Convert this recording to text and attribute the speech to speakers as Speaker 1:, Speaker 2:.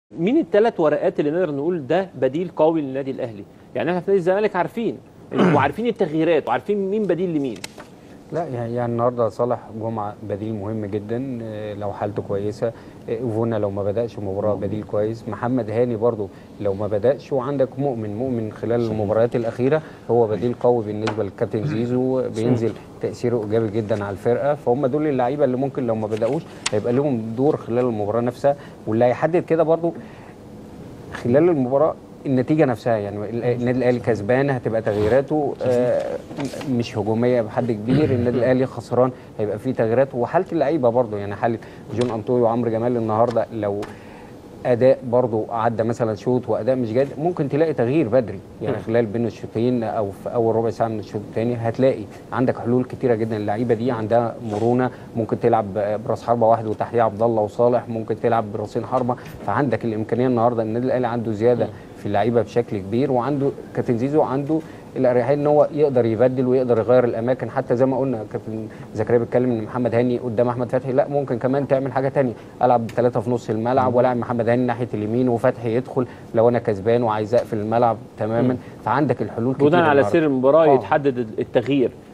Speaker 1: مين الثلاث ورقات اللي نقدر نقول ده بديل قوي للنادي الاهلي يعني احنا في نادي الزمالك عارفين وعارفين التغييرات وعارفين مين بديل لمين
Speaker 2: لا يعني يعني النهارده صالح جمعه بديل مهم جدا آه، لو حالته كويسه آه، فونا لو ما بداش المباراه بديل كويس محمد هاني برضو لو ما بداش وعندك مؤمن مؤمن خلال المباريات الاخيره هو بديل قوي بالنسبه للكابتن زيزو بينزل تاثيره ايجابي جدا على الفرقه فهم دول اللعيبه اللي ممكن لو ما بداوش هيبقى لهم دور خلال المباراه نفسها واللي هيحدد كده برضو خلال المباراه النتيجه نفسها يعني ال- النادي الاهلي كسبان هتبقى تغييراته آه، م- مش هجوميه بحد كبير النادي الاهلي خسران هيبقى فيه تغييرات وحاله اللعيبه برضو يعني حاله جون انطوي وعمرو جمال النهارده لو اداء برضو عدى مثلا شوط واداء مش جيد ممكن تلاقي تغيير بدري يعني خلال بين الشوطين او في اول ربع ساعه من الشوط الثاني هتلاقي عندك حلول كتيره جدا اللعيبه دي عندها مرونه ممكن تلعب براس حربه واحد وتحتيه عبد الله وصالح ممكن تلعب براسين حربه فعندك الامكانيه النهارده النادي الاهلي عنده زياده في اللعيبه بشكل كبير وعنده كابتن زيزو عنده الاريحيه ان هو يقدر يبدل ويقدر يغير الاماكن حتى زي ما قلنا كابتن زكريا بيتكلم ان محمد هاني قدام احمد فتحي لا ممكن كمان تعمل حاجه تانية العب ثلاثه في نص الملعب والعب محمد هاني ناحيه اليمين وفتحي يدخل لو انا كسبان وعايز اقفل الملعب تماما فعندك الحلول كتير
Speaker 1: بناء على
Speaker 2: النهاردة.
Speaker 1: سير المباراه
Speaker 2: آه.
Speaker 1: يتحدد التغيير